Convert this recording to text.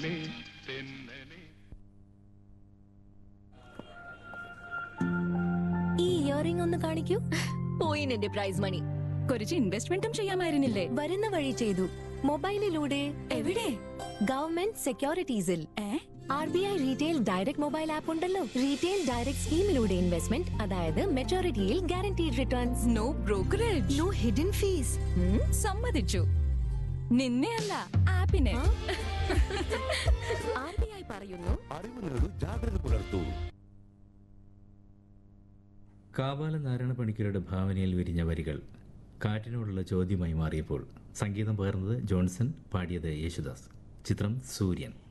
ഈ ഇയറിംഗ് ഒന്ന് കാണിക്കൂ പോയി എന്റെ പ്രൈസ് മണി കുറച്ച് ഇൻവെസ്റ്റ്മെന്റും ചെയ്യാമായിരുന്നില്ലേ വരുന്ന വഴി ചെയ്തു മൊബൈലിലൂടെ എവിടെ ഗവൺമെന്റ് സെക്യൂരിറ്റീസിൽ a R B I retail direct mobile app ഉണ്ടല്ലോ റീറ്റെയിൽ ഡയറക്ട് സ്കീമിലൂടെ ഇൻവെസ്റ്റ്മെന്റ് അതായത് മെച്ചോറിറ്റിയിൽ guaranteed returns no brokerage no hidden fees സമ്മതിച്ചു നിന്നെ അല്ല ആപ്പിനെ ആർ ബി ഐ പറയുന്നു അറിവ് നേടൂ ജാഗ്രത പുലർത്തൂ കാവാല നാരായണ പണിക്കരുടെ ഭാവനയിൽ വിരിഞ്ഞ വരികൾ കാറ്റിനോടുള്ള ചോദ്യമായി മാറിയപ്പോൾ സംഗീതം പകർന്നത് ജോൺസൺ പാടിയത് യേശുദാസ് ചിത്രം സൂര്യൻ